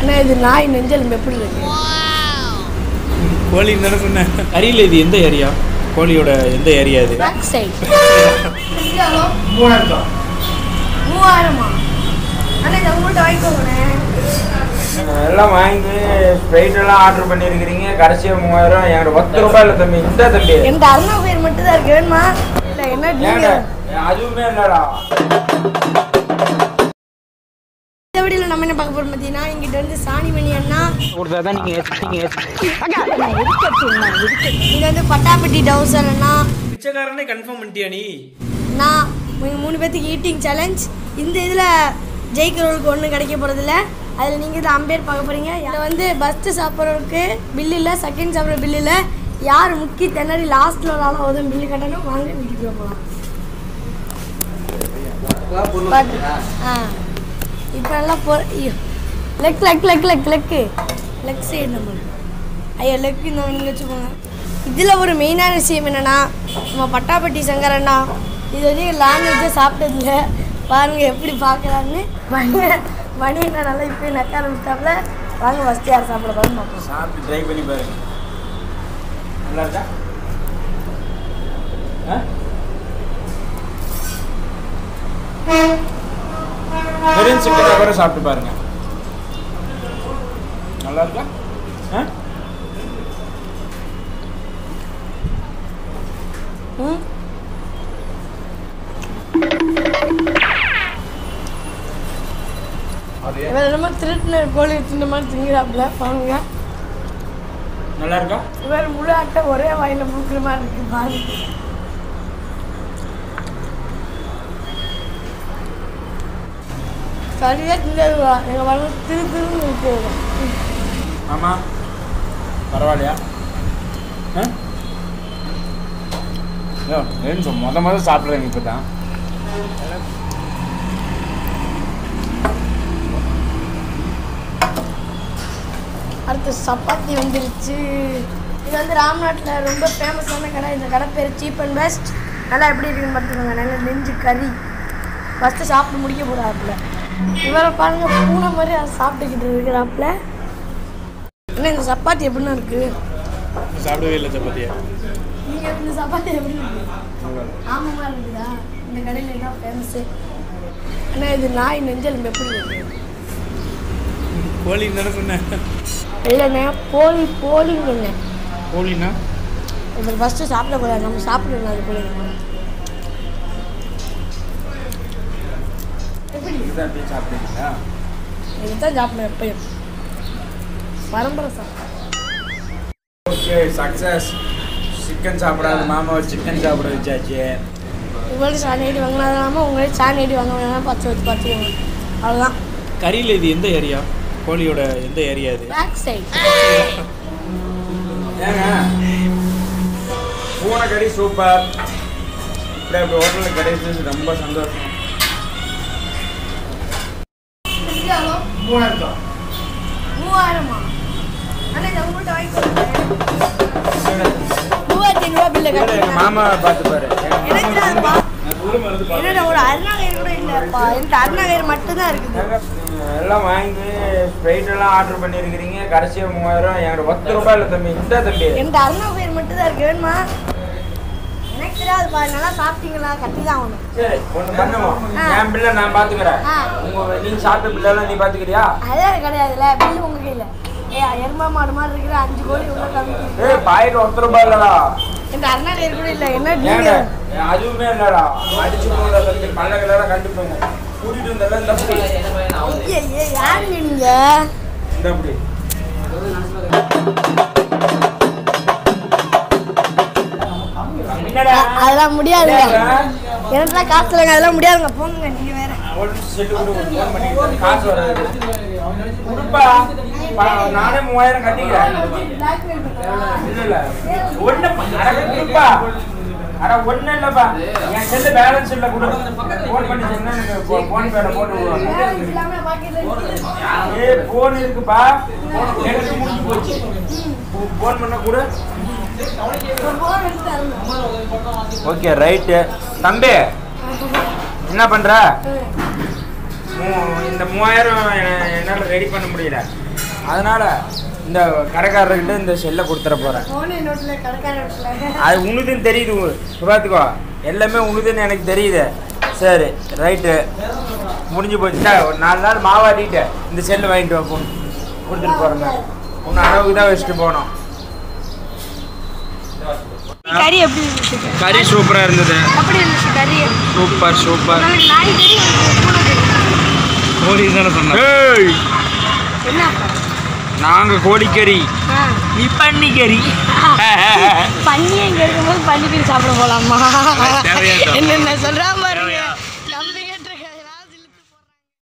அண்ணா இது நாய் நெஞ்சல் எப்படி இருக்கு கோழி தானே சொன்னேன் கறியில் இது எந்த ஏரியா கோழியோட எந்த ஏரியா இது பேக் சைடு மூவாயிரம் தான் மூவாயிரமா அண்ணா இதை உங்கள்கிட்ட வாங்கிக்கோங்கண்ணே எல்லாம் வாங்கி ஸ்ப்ரைட் எல்லாம் ஆர்டர் பண்ணியிருக்கிறீங்க கடைசியாக மூவாயிரம் என்கிட்ட பத்து ரூபாய் இல்லை தம்பி இந்த தம்பி என்கிட்ட அருணா பேர் மட்டும் தான் இருக்கு வேணுமா இல்லை என்ன ஏங்க நீங்கள் அதுவுமே இல்லடா இந்த வீடியோவில் நம்ம என்ன பார்க்க போகிறோம் பார்த்தீங்கன்னா எங்கிட்ட வந்து சாணிமணி அண்ணா கொடுத்தா தான் நீங்கள் நீங்கள் இங்கே வந்து பட்டாப்பட்டி டவுசர் அண்ணா பிச்சைக்காரனே கன்ஃபார்ம் பண்ணிட்டியா நீ நான் இவங்க மூணு பேர்த்துக்கு ஈட்டிங் சேலஞ்ச் இந்த இதில் ஜெயிக்கிறவங்களுக்கு ஒன்றும் கிடைக்க போகிறதில்ல அதில் நீங்கள் தான் அம்பேர் பார்க்க போகிறீங்க இதில் வந்து ஃபஸ்ட்டு சாப்பிட்றவருக்கு பில் இல்லை செகண்ட் சாப்பிட்ற பில் இல்லை யார் முக்கி திணறி லாஸ்ட்டில் ஒரு ஆளாக உதவும் பில்லு கட்டணும் வாங்க வீட்டுக்குள்ள போகலாம் பட் ஆ இப்போ எல்லாம் போ ஐயோ leg leg leg leg leg leg side நம்ம ஐயோ லெக் இந்த நீங்கள் வச்சுக்கோங்க இதில் ஒரு மெயினான விஷயம் என்னென்னா நம்ம பட்டாப்பட்டி சங்கரண்ணா இது வரைக்கும் லாங்குவேஜே சாப்பிட்டதில்ல பாருங்கள் எப்படி பார்க்குறான்னு மணி மணி என்ன நல்லா இப்போ நக்க ஆரம்பிச்சிட்டாப்புல வாங்க ஃபஸ்ட்டு யார் சாப்பிட போகிறோம் பார்ப்போம் சாப்பிட்டு ட்ரை பண்ணி பாருங்க நல்லா இருக்கா ஆ? வெறும் சிக்கனை கூட சாப்பிட்டு பாருங்க நல்லா இருக்கா ஆ? ம் இவர் என்னமோ திருட்டின கோழி தின்ன மாதிரி திங்கிறாப்புல பாருங்க நல்லா இருக்கா இவர் முழு அட்டை ஒரே வாயில முழுக்கிற மாதிரி இருக்கு பாருங்க சரியா திங்கிறதுவா எங்கள் வரல திரு திருன்னு இருக்கிறது ஆமா பரவாயில்லையா ஆ? ஐயோ, ஏன்னு சொல் மொத மொதல் சாப்பிட்றேங்க இப்போ தான் அடுத்து சப்பாத்தி வந்துருச்சு இது வந்து ராம்நாட்டில் ரொம்ப ஃபேமஸான கடை இந்த கடை பேர் சீப் அண்ட் பெஸ்ட் நல்லா எப்படி இருக்குன்னு பார்த்துக்கோங்க நல்லா நெஞ்சு கறி ஃபஸ்ட்டு சாப்பிட்டு முடிக்க போகிறாப்புல இவரை பாருங்க பூனை மாதிரி அதை சாப்பிட்டுக்கிட்டு இருக்கிறாப்புல அண்ணா இந்த சப்பாத்தி எப்படின்னா இருக்குது சாப்பிடவே இல்லை சப்பாத்தியா நீங்கள் இந்த சப்பாத்தி எப்படி இருக்கு ஆமாமா இருக்குதா இந்த கடையில் என்ன ஃபேமஸு அண்ணா இது நாய் நெஞ்சல் எப்படி இருக்கு கோழி தானே சொன்னேன் இல்லைண்ணே போலி போலின்னு சொன்னேன் கோழினா இப்போ ஃபஸ்ட்டு சாப்பிடக்கூடாது நம்ம சாப்பிடணும் அது போல எப்படி இதுதான் அப்படியே சாப்பிட்டீங்களா இதுதான் சாப்பிடுவேன் எப்பயும் பரம்பரை சாப்பிட்டேன் ஓகே சக்ஸஸ் சிக்கன் சாப்பிடாத மாமாவை சிக்கன் சாப்பிட வச்சாச்சு உங்களுக்கு சாணி ஐடி வாங்கினாதாம உங்களுக்கு சாணி ஐடி வாங்க வேணாம் பத்து வச்சு பார்த்துக்கோங்க அவ்வளோதான் கறியில் இது எந்த ஏரியா கோழியோட எந்த ஏரியா இது பேக் சைடு ஏங்க பூனை கறி சூப்பர் இப்படி அப்படி ஹோட்டலில் கிடைச்சது ரொம்ப சந்தோஷம் மூவாயிரம் தான் மூவாயிரமா அண்ணா இதை உங்கள்கிட்ட வாங்கிக்கோங்க மூவாயிரத்தி ஐநூறுவா பில்லு எங்க கட்டுறேன் மாமாவை பார்த்து பாரு எனக்கு தெரியாதுப்பா. என்னடா ஒரு அருணாகயிறு கூட இல்லைப்பா என்கிட்ட அருணாகயிறு மட்டும்தான் இருக்குது ஏங்க, நீங்க எல்லாம் வாங்கி ஸ்ப்ரைட் எல்லாம் ஆர்டர் பண்ணியிருக்கிறீங்க கடைசியாக மூவாயிரம் என்கிட்ட பத்து ரூபாய் இல்லை தம்பி இந்த தம்பி என்கிட்ட அருணாகயிறு மட்டும்தான் இருக்கு வேணுமா எனக்கு தெரியாதுப்பா நல்லா சாப்பிட்டீங்களா கட்டி தான் ஆகணும் சரி ஒன்று பண்ணுவோம் ஆ. என் பிள்ளை நான் பார்த்துக்கிறேன் ஆ. உங்க நீ சாப்பிட்ட பிள்ளைலாம் நீ பார்த்துக்கிறியா அதே கிடையாதுல்ல பில்லு உங்க கையில் ஏ எருமா மாடு மாதிரி இருக்கிற அஞ்சு கோழி உள்ள காமிக்கிறீங்க ஏய் பாயிட்டு ஒருத்தர் ரூபாய் இல்லடா என்கிட்ட அருணாகயிறு கூட இல்லை என்ன ஏங்க நீங்க அதுவுமே இல்லடா அடிச்சு போகிற தம்பி பல்ல கலரை கண்டுப்போங்க கூட்டிட்டு வந்தல இந்த அப்படி ஐயே, ஐயே, யாருங்க நீங்க இந்த அப்படி என்னடா அ- அதெல்லாம் முடியாதுங்க எனக்குலாம் காசு இல்லைங்க அதெல்லாம் முடியாதுங்க போங்க நீங்க வேற ஒரு நிமிஷம் செட்டு கொடு, ஒரு phone பண்ணிக்கிட்டு காசு வராது கொடுப்பா ப- நானே மூவாயிரம் கட்டிக்கிறேன் இல்ல இல்ல ஒண்ணு அட கொடுப்பா அட ஒண்ணு இல்லப்பா என் செல்லு பேலன்ஸ் இல்ல கொடு போன் பண்ணி சொன்னா எனக்கு போன் பேல போட்டு விடுவாங்க ஏ போன் இருக்குப்பா எனக்கு முடிஞ்சு போச்சு போன் பண்ண கூட ஓகே ரைட்டு தம்பி என்ன பண்ற மூ- இந்த மூவாயிரம் எ- என்னால ரெடி பண்ண முடியல அதனால இந்த கடைக்காரர்கிட்ட இந்த செல்லை கொடுத்துட போறேன் ஃபோனு நோட்டில் கடைக்கார நோட்டில் அது உனதுன்னு தெரியுது உ- பார்த்துக்கோ எல்லாமே உனதுன்னு எனக்கு தெரியுது சரி ரைட்டு முடிஞ்சு போச்சு இந்தா, ஒரு நாலு நாள் மாவாட்டிட்டு இந்த செல்லு வாங்கிட்டு வா பொண்ணு கொடுத்துட்டு போகிறேங்க உன்னை அளவுக்கு தான் வச்சுட்டு போனோம் கறி எப்படி இருந்துச்சு கறி சூப்பராக இருந்தது எப்படி இருந்துச்சு கறி சூப்பர் சூப்பர் உங்களுக்கு நாய் கறி உங்களுக்கு பூனை கறி கோழி தானே சொன்னேன் ஏய் என்ன நாங்கள் கோழிக்கறி ஆ நீ பன்னிக்கறி பன்னி எங்க இருக்கும்போது பன்னி கறி சாப்பிட போலாமா தேவையா சாப்பிடு. என்னென்ன சொல்றாம